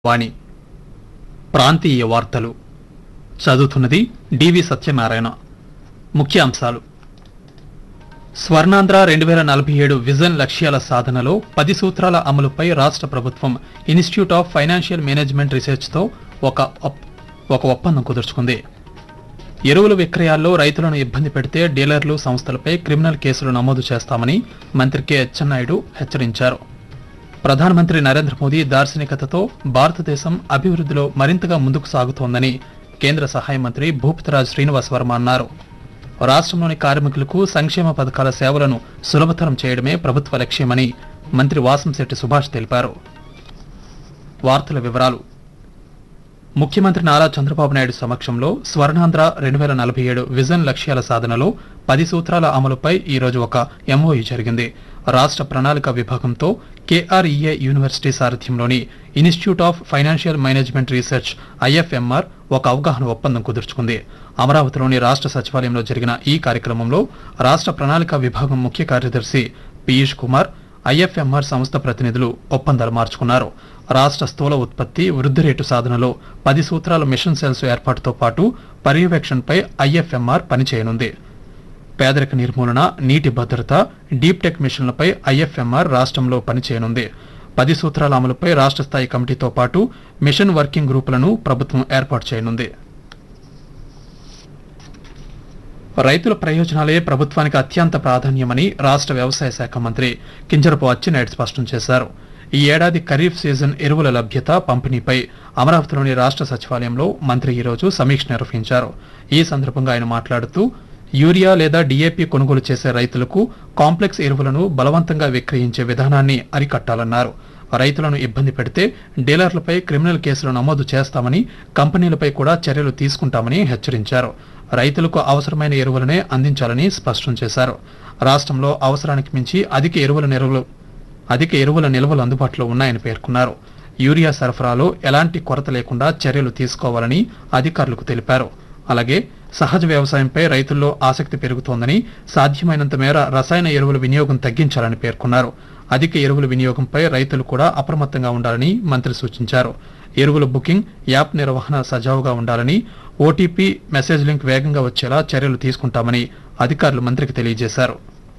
వాణి ప్రాంతీయ వార్తలు చదువుతున్నది డివి సత్యనారాయణ ముఖ్యాంశాలు స్వర్ణాంధ్ర రెండు వేల నలభై ఏడు విజన్ లక్ష్యాల సాధనలో పది సూత్రాల అమలుపై రాష్ట్ర ప్రభుత్వం ఇన్స్టిట్యూట్ ఆఫ్ ఫైనాన్షియల్ మేనేజ్మెంట్ రీసెర్చ్తో ఒక ఒప్- ఒక ఒప్పందం కుదుర్చుకుంది ఎరువుల విక్రయాల్లో రైతులను ఇబ్బంది పెడితే డీలర్లు సంస్థలపై క్రిమినల్ కేసులు నమోదు చేస్తామని మంత్రి కె అచ్చెన్నాయుడు హెచ్చరించారు ప్రధానమంత్రి నరేంద్ర మోదీ దార్శనికతతో భారతదేశం అభివృద్ధిలో మరింతగా ముందుకు సాగుతోందని కేంద్ర సహాయ మంత్రి భూపతిరాజ్ శ్రీనివాస్ వర్మ అన్నారు రాష్ట్రంలోని కార్మికులకు సంక్షేమ పథకాల సేవలను సులభతరం చేయడమే ప్రభుత్వ లక్ష్యమని మంత్రి వాసంశెట్టి సుభాష్ తెలిపారు వార్తల వివరాలు ముఖ్యమంత్రి నారా చంద్రబాబు నాయుడు సమక్షంలో స్వర్ణాంధ్ర రెండు వేల నలభై ఏడు విజన్ లక్ష్యాల సాధనలో పది సూత్రాల అమలుపై ఈ రోజు ఒక ఎంఓయు జరిగింది రాష్ట్ర ప్రణాళిక విభాగంతో కేఆర్ఈఏ యూనివర్సిటీ సారథ్యంలోని institute of financial management research IFMR ఒక అవగాహన ఒప్పందం కుదుర్చుకుంది అమరావతిలోని రాష్ట్ర సచివాలయంలో జరిగిన ఈ కార్యక్రమంలో రాష్ట్ర ప్రణాళిక విభాగం ముఖ్య కార్యదర్శి పీయూష్ కుమార్ ఐఎఫ్ఎంఆర్ సంస్థ ప్రతినిధులు ఒప్పందాలు మార్చుకున్నారు రాష్ట్ర స్థూల ఉత్పత్తి వృద్ధి రేటు సాధనలో పది సూత్రాల మిషన్ సెల్స్ ఏర్పాటుతో పాటు పర్యవేక్షణపై ఐఎఫ్ఎంఆర్ పనిచేయనుంది పేదరిక నిర్మూలన నీటి భద్రత డీప్ టెక్ మిషన్లపై ఐఎఫ్ఎంఆర్ రాష్ట్రంలో పనిచేయనుంది పది సూత్రాల అమలుపై రాష్ట్ర స్థాయి కమిటీతో పాటు మిషన్ వర్కింగ్ గ్రూపులను ప్రభుత్వం ఏర్పాటు చేయనుంది రైతుల ప్రయోజనాలే ప్రభుత్వానికి అత్యంత ప్రాధాన్యమని రాష్ట్ర వ్యవసాయ శాఖ మంత్రి కింజరపు అచ్చెన్నాయుడు స్పష్టం చేశారు ఈ ఏడాది ఖరీఫ్ సీజన్ ఎరువుల లభ్యత పంపిణీపై అమరావతిలోని రాష్ట్ర సచివాలయంలో మంత్రి ఈరోజు సమీక్ష నిర్వహించారు ఈ సందర్భంగా ఆయన మాట్లాడుతూ యూరియా లేదా డీఏపీ కొనుగోలు చేసే రైతులకు కాంప్లెక్స్ ఎరువులను బలవంతంగా విక్రయించే విధానాన్ని అరికట్టాలన్నారు రైతులను ఇబ్బంది పెడితే డీలర్లపై క్రిమినల్ కేసులు నమోదు చేస్తామని కంపెనీలపై కూడా చర్యలు తీసుకుంటామని హెచ్చరించారు రైతులకు అవసరమైన ఎరువులనే అందించాలని స్పష్టం చేశారు రాష్ట్రంలో అవసరానికి మించి అధిక ఎరువుల నిల్వలు అధిక ఎరువుల నిల్వలు అందుబాటులో ఉన్నాయని పేర్కొన్నారు యూరియా సరఫరాలో ఎలాంటి కొరత లేకుండా చర్యలు తీసుకోవాలని అధికారులకు తెలిపారు అలాగే సహజ వ్యవసాయంపై రైతుల్లో ఆసక్తి పెరుగుతోందని సాధ్యమైనంత మేర రసాయన ఎరువుల వినియోగం తగ్గించాలని పేర్కొన్నారు అధిక ఎరువుల వినియోగంపై రైతులు కూడా అప్రమత్తంగా ఉండాలని మంత్రి సూచించారు ఎరువుల బుకింగ్ యాప్ నిర్వహణ సజావుగా ఉండాలని ఓటీపీ మెసేజ్ లింక్ వేగంగా వచ్చేలా చర్యలు తీసుకుంటామని అధికారులు మంత్రికి తెలియజేశారు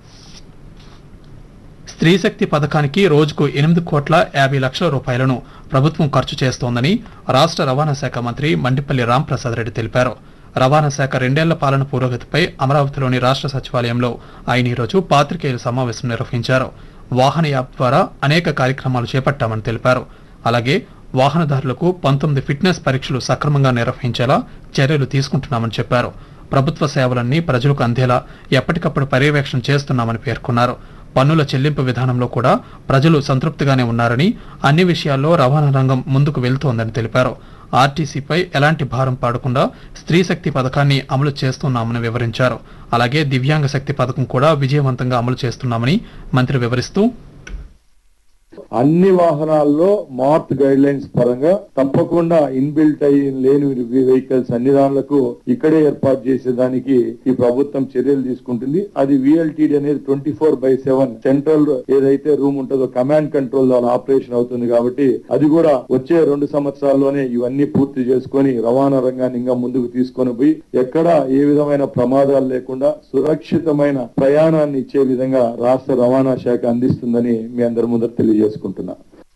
స్త్రీశక్తి పథకానికి రోజుకు ఎనిమిది కోట్ల యాభై లక్షల రూపాయలను ప్రభుత్వం ఖర్చు చేస్తోందని రాష్ట్ర రవాణా శాఖ మంత్రి మండిపల్లి రాంప్రసాద్ రెడ్డి తెలిపారు రవాణా శాఖ రెండేళ్ల పాలన పురోగతిపై అమరావతిలోని రాష్ట్ర సచివాలయంలో ఆయన ఈరోజు పాత్రికేయుల సమావేశం నిర్వహించారు వాహన యాప్ ద్వారా అనేక కార్యక్రమాలు చేపట్టామని తెలిపారు అలాగే వాహనదారులకు పంతొమ్మిది ఫిట్నెస్ పరీక్షలు సక్రమంగా నిర్వహించేలా చర్యలు తీసుకుంటున్నామని చెప్పారు ప్రభుత్వ సేవలన్నీ ప్రజలకు అందేలా ఎప్పటికప్పుడు పర్యవేక్షణ చేస్తున్నామని పేర్కొన్నారు పన్నుల చెల్లింపు విధానంలో కూడా ప్రజలు సంతృప్తిగానే ఉన్నారని అన్ని విషయాల్లో రవాణా రంగం ముందుకు వెళ్తోందని తెలిపారు ఆర్టీసీపై ఎలాంటి భారం పాడకుండా స్త్రీ శక్తి పథకాన్ని అమలు చేస్తున్నామని వివరించారు అలాగే దివ్యాంగ శక్తి పథకం కూడా విజయవంతంగా అమలు చేస్తున్నామని మంత్రి వివరిస్తూ అన్ని వాహనాల్లో మార్ట్ గైడ్ లైన్స్ పరంగా తప్పకుండా ఇన్బిల్ట్ అయి లేని వెహికల్స్ అన్ని దానిలకు ఇక్కడే ఏర్పాటు చేసేదానికి ఈ ప్రభుత్వం చర్యలు తీసుకుంటుంది అది విఎల్టీడీ అనేది twenty four by seven central ఏదైతే రూమ్ ఉంటుందో కమాండ్ కంట్రోల్ ద్వారా ఆపరేషన్ అవుతుంది కాబట్టి అది కూడా వచ్చే రెండు సంవత్సరాల్లోనే ఇవన్నీ పూర్తి చేసుకొని రవాణా రంగాన్ని ఇంకా ముందుకు తీసుకొని పోయి ఎక్కడ ఏ విధమైన ప్రమాదాలు లేకుండా సురక్షితమైన ప్రయాణాన్ని ఇచ్చే విధంగా రాష్ట్ర రవాణా శాఖ అందిస్తుందని మీ అందరి ముందర తెలియజేసుకుంటున్నా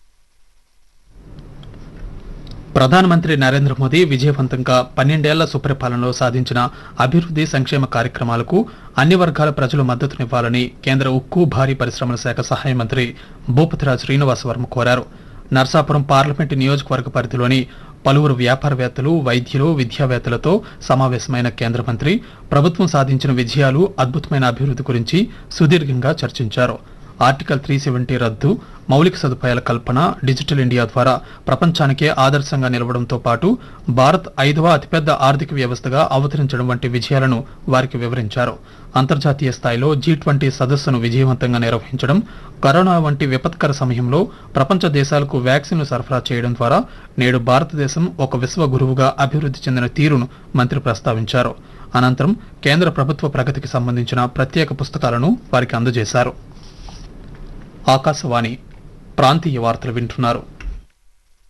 ప్రధానమంత్రి నరేంద్ర మోదీ విజయవంతంగా పన్నెండేళ్ల సుపరిపాలనలో సాధించిన అభివృద్ధి సంక్షేమ కార్యక్రమాలకు అన్ని వర్గాల ప్రజలు మద్దతునివ్వాలని కేంద్ర ఉక్కు భారీ పరిశ్రమల శాఖ సహాయ మంత్రి భూపతిరాజ్ శ్రీనివాస్ వర్మ కోరారు నర్సాపురం పార్లమెంటు నియోజకవర్గ పరిధిలోని పలువురు వ్యాపారవేత్తలు వైద్యులు విద్యావేత్తలతో సమావేశమైన కేంద్ర మంత్రి ప్రభుత్వం సాధించిన విజయాలు అద్భుతమైన అభివృద్ధి గురించి సుదీర్ఘంగా చర్చించారు ఆర్టికల్ త్రీ సెవెంటీ రద్దు మౌలిక సదుపాయాల కల్పన డిజిటల్ ఇండియా ద్వారా ప్రపంచానికే ఆదర్శంగా నిలవడంతో పాటు భారత్ ఐదవ అతిపెద్ద ఆర్థిక వ్యవస్థగా అవతరించడం వంటి విజయాలను వారికి వివరించారు అంతర్జాతీయ స్థాయిలో జీ ట్వంటీ సదస్సును విజయవంతంగా నిర్వహించడం కరోనా వంటి విపత్కర సమయంలో ప్రపంచ దేశాలకు వ్యాక్సిన్లు సరఫరా చేయడం ద్వారా నేడు భారతదేశం ఒక విశ్వ గురువుగా అభివృద్ధి చెందిన తీరును మంత్రి ప్రస్తావించారు అనంతరం కేంద్ర ప్రభుత్వ ప్రగతికి సంబంధించిన ప్రత్యేక పుస్తకాలను వారికి అందజేశారు ఆకాశవాణి ప్రాంతీయ వార్తలు వింటున్నారు